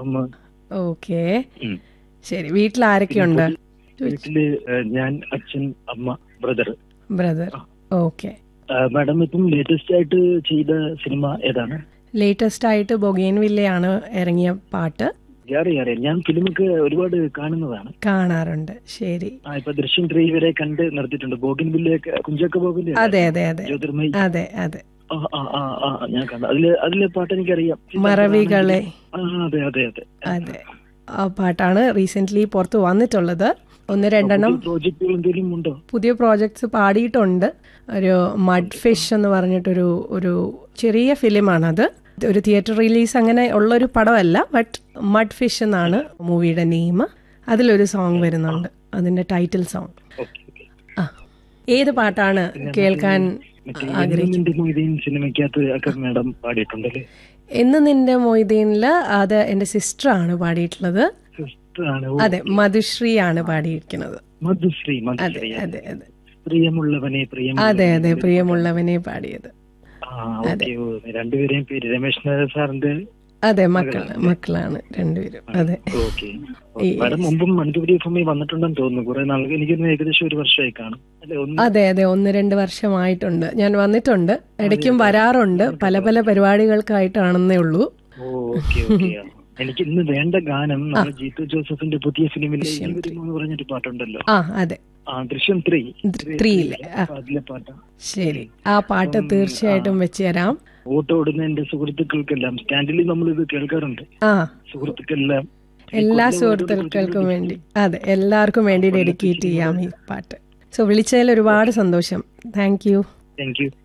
അമ്മ ഓക്കെ ഉം. ശരി വീട്ടിൽ ആരൊക്കെയുണ്ട് വീട്ടില് ഏഹ്, ഞാൻ അച്ഛൻ അമ്മ ബ്രദർ ബ്രദർ ഓക്കെ മാഡം ഇപ്പം ലേറ്റസ്റ്റ് ആയിട്ട് ചെയ്ത സിനിമ ഏതാണ് ലേറ്റസ്റ്റ് ആയിട്ട് ബൊഗേൻ വില്ലയാണ് ഇറങ്ങിയ പാട്ട് അറിയാം അറിയാം ഞാൻ ഫിലിമൊക്കെ ഒരുപാട് കാണുന്നതാണ് കാണാറുണ്ട് ശരി ആ ഇപ്പൊ ദൃശ്യം ത്രീ വരെ കണ്ട് നിർത്തിയിട്ടുണ്ട് ബോഗിൻ ബില്ലയൊക്കെ കുഞ്ചാക്ക ബോഗിന്റെ അതെ അതെ അതെ ജ്യോതിർമയി അതെ അതെ ആ ആ ആ ആ ഞാൻ കണ്ടു അതില് അതിലെ പാട്ട് എനിക്കറിയാം മറവികളെ ആ അതെ അതെ അതെ അതെ ആ പാട്ടാണ് റീസെന്റ് പുറത്ത് വന്നിട്ടുള്ളത് ഒന്ന് രണ്ടെണ്ണം പ്രോജക്റ്റുകൾ എന്തെങ്കിലും ഉണ്ടോ പുതിയ പ്രോജക്ട്സ് പാടിയിട്ടുണ്ട് ഒരു മഡ് ഫിഷ് എന്ന് പറഞ്ഞിട്ടൊരു ഒരു ചെറിയ ഫിലിമാണത് ഒരു തിയേറ്റർ റിലീസ് അങ്ങനെ ഉള്ളൊരു പടമല്ല ബട്ട് മഡ് ഫിഷ് എന്നാണ് മൂവിയുടെ നെയിം അതിലൊരു സോങ് വരുന്നുണ്ട് അതിന്റെ ടൈറ്റിൽ സോങ് ഓക്കെ ഓക്കെ ആ ഏത് പാട്ടാണ് കേൾക്കാൻ മറ്റേ എന്നും മൊയ്തീൻ സിനിമയ്ക്കകത്ത് ഒക്കെ മാഡം പാടിയിട്ടുണ്ടല്ലേ എന്ന് നിന്റെ മൊയ്തീനില് അത് എൻ്റെ സിസ്റ്ററാണ് പാടിയിട്ടുള്ളത് സിസ്റ്ററാണ് ഓ, അതെ മധുശ്രീയാണ് പാടിയിരിക്കുന്നത് മധുശ്രീ അതെ മധുശ്രീ അതെ അതെ പ്രിയമുള്ളവനെ പ്രിയം അതെ അതെ പ്രിയമുള്ളവനെ പാടിയത് ആ ഓക്കെ ഓ രണ്ടുപേരെയും പേര് രമേശ് നായർ സാറിന്റെ അതെ മക്കൾ മക്കളാണ് രണ്ടുപേരും അതെ ഓക്കെ മാഡം മുമ്പും മണിപ്പൂരി എഫ് എമ്മിൽ വന്നിട്ടുണ്ടെന്ന് തോന്നുന്നു കുറെ നാളുകൾ എനിക്ക് തോന്നുന്നു ഏകദേശം ഒരു വർഷമായി കാണും അല്ലെ ഒന്ന് അതെ അതെ ഒന്ന് രണ്ട് വർഷമായിട്ടുണ്ട് ഞാൻ വന്നിട്ടുണ്ട് ഇടയ്ക്കും വരാറുണ്ട് പല പല പരിപാടികൾക്കായിട്ടാണെന്നേ ഉള്ളൂ ഓ ഓക്കെ ഓക്കെ എനിക്ക് ഇന്ന് വേണ്ട ഗാനം നമ്മുടെ ജീത്തു ജോസഫിന്റെ പുതിയ ഫിലിമിലെ ഈ വരുമോ എന്ന് പറഞ്ഞൊരു പാട്ടുണ്ടല്ലോ ആ അതെ ആ ദൃശ്യം ത്രീ ത്രീയിലെ ആ അതിലെ പാട്ടാ ശരി ആ പാട്ട് തീർച്ചയായിട്ടും വെച്ച് തരാം ഓട്ടോ ഓടുന്ന എന്റെ സുഹൃത്തുക്കൾക്കെല്ലാം സ്റ്റാൻഡിൽ നമ്മൾ ഇത് കേൾക്കാറുണ്ട് ആ സുഹൃത്തുക്കളെല്ലാം എല്ലാ സുഹൃത്തുക്കൾക്കും വേണ്ടി അതെ എല്ലാവർക്കും വേണ്ടി ഡെഡിക്കേറ്റ് ചെയ്യാം ഈ പാട്ട് സോ വിളിച്ചതിൽ ഒരുപാട് സന്തോഷം താങ്ക് യു താങ്ക് യു